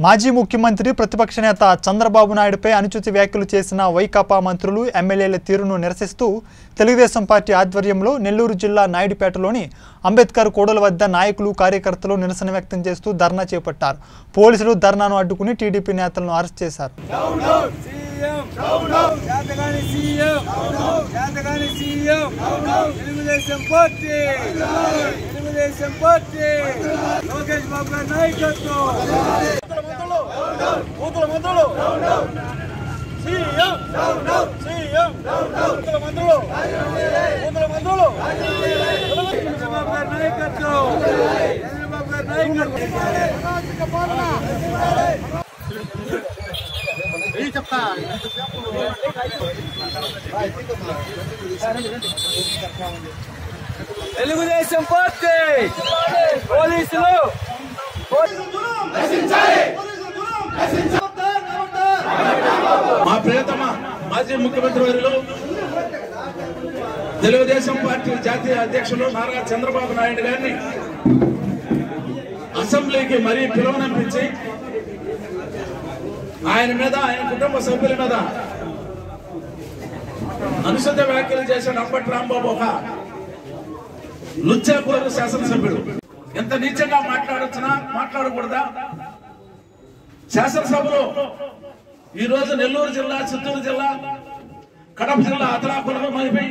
మాజీ ముఖ్యమంత్రి ప్రతిపక్ష నేత చంద్రబాబు నాయుడుపై అనుచిత వ్యాఖ్యలు చేసిన వైకాపా మంత్రులు ఎమ్మెల్యేల తీరును నిరసిస్తూ తెలుగుదేశం పార్టీ ఆధ్వర్యంలో నెల్లూరు జిల్లా నాయుడుపేటలోని అంబేద్కర్ కూడల వద్ద నాయకులు కార్యకర్తలు నిరసన వ్యక్తం చేస్తూ ధర్నా చేపట్టారు పోలీసులు ధర్నాను అడ్డుకుని టీడీపీ నేతలను అరెస్ట్ చేశారు సీఎం చేతగాని సీఎం చేతగాని CM Telugu Desam party Telugu Desam party Lokesh Babu garu నాయకత్వం కూతుల మంత్రులు సీఎం సీఎం కూతుల మంత్రులు కూతుల మంత్రులు చంద్రబాబు గారి నాయకత్వం చంద్రబాబు గారి నాయకత్వం తెలుగుదేశం పార్టీ పోలీసులు మా ప్రియతమ మాజీ ముఖ్యమంత్రి వర్యులు తెలుగుదేశం పార్టీ జాతీయ అధ్యక్షులు నారా చంద్రబాబు నాయుడు గారిని అసెంబ్లీకి మరీ పిలువనంపించి ఆయన మీద ఆయన కుటుంబ సభ్యుల మీద అనుచిత వ్యాఖ్యలు చేసిన అంబటి రాంబాబు ఒక లుచ్చాకూరు శాసనసభ్యుడు ఎంత నీచంగా మాట్లాడొచ్చునా మాట్లాడకూడదా శాసనసభలో ఈ రోజు నెల్లూరు జిల్లా చిత్తూరు జిల్లా కడప జిల్లా అతలాకులమైపోయి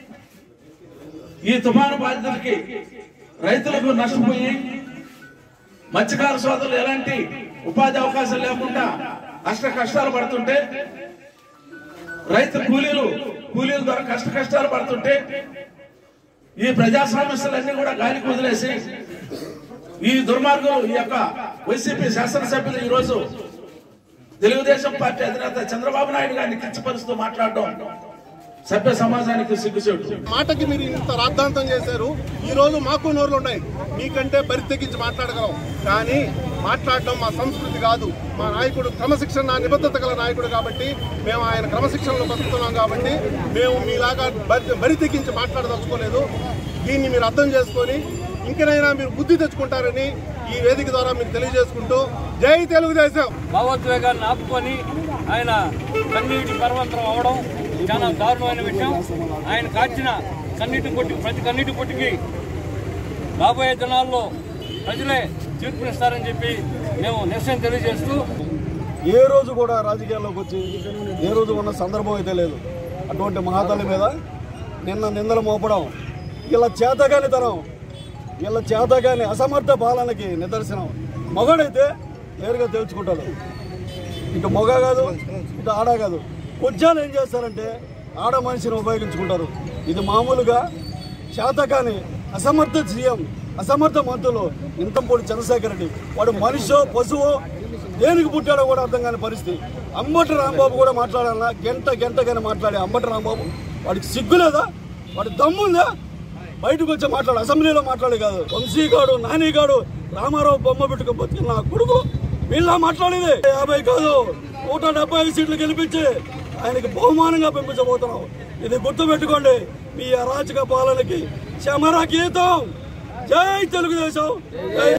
ఈ తుఫాను బాధితులకి రైతులకు నష్టపోయి మత్స్యకార సోదరులు ఎలాంటి ఉపాధి అవకాశాలు లేకుండా అష్ట కష్టాలు పడుతుంటే రైతు కూలీలు కూలీల ద్వారా కష్ట కష్టాలు పడుతుంటే ఈ ప్రజా సమస్యలన్నీ కూడా గాలికి వదిలేసి ఈ దుర్మార్గులు ఈ యొక్క వైసీపీ శాసనసభ్యులు ఈ రోజు తెలుగుదేశం పార్టీ అధినేత చంద్రబాబు నాయుడు గారిని కించపరుస్తూ మాట్లాడడం సభ్య సమాజానికి సిగ్గుచేటు మాటకి మీరు ఇంత రాద్ధాంతం చేశారు ఈ రోజు మాకు నోర్లు ఉన్నాయి మీకంటే బరి తెగించి మాట్లాడగలం కానీ మాట్లాడడం మా సంస్కృతి కాదు మా నాయకుడు క్రమశిక్షణ నిబద్ధత గల నాయకుడు కాబట్టి మేము ఆయన క్రమశిక్షణలో బతుకుతున్నాం కాబట్టి మేము మీలాగా బరి బరి తెగించి మాట్లాడదలుచుకోలేదు దీన్ని మీరు అర్థం చేసుకొని ఇంకనైనా మీరు బుద్ధి తెచ్చుకుంటారని ఈ వేదిక ద్వారా మీకు తెలియజేసుకుంటూ జై తెలుగుదేశం భావోద్వేగాన్ని ఆపుకొని ఆయన కన్నీటి పర్వంతరం అవడం చాలా దారుణమైన విషయం ఆయన కాచిన కన్నీటి పొట్టి ప్రతి కన్నీటి పొట్టికి రాబోయే దినాల్లో ప్రజలే తీర్పునిస్తారని చెప్పి మేము నిరసన తెలియజేస్తూ ఏ రోజు కూడా రాజకీయాల్లోకి వచ్చి ఏ రోజు ఉన్న సందర్భం అయితే లేదు అటువంటి మహాతల్లి మీద నిన్న నిందలు మోపడం ఇలా చేతగానితనం వీళ్ళ చేతగాని అసమర్థ పాలనకి నిదర్శనం మగడైతే నేరుగా తెలుసుకుంటాడు ఇటు మొగ కాదు ఇటు ఆడ కాదు కొంచెం ఏం చేస్తారంటే ఆడ మనిషిని ఉపయోగించుకుంటారు ఇది మామూలుగా చేతకాని అసమర్థ సీఎం అసమర్థ మంత్రులు ఇంతంపూడి చంద్రశేఖర్ రెడ్డి వాడు మనిషో పశువో దేనికి పుట్టాడో కూడా అర్థం కాని పరిస్థితి అంబటి రాంబాబు కూడా మాట్లాడాలన్నా గంట గంటగానే మాట్లాడే అంబటి రాంబాబు వాడికి సిగ్గులేదా వాడి దమ్ముందా బయటకు వచ్చి మాట్లాడు అసెంబ్లీలో మాట్లాడే కాదు వంశీగాడు నానిగాడు రామారావు బొమ్మ పెట్టుకుని బతికిన నా కొడుకు వీళ్ళ మాట్లాడేది యాభై కాదు నూట డెబ్బై ఐదు సీట్లు గెలిపించి ఆయనకి బహుమానంగా పంపించబోతున్నాం ఇది గుర్తుపెట్టుకోండి మీ అరాచక పాలనకి శమర గీతం జై తెలుగుదేశం జై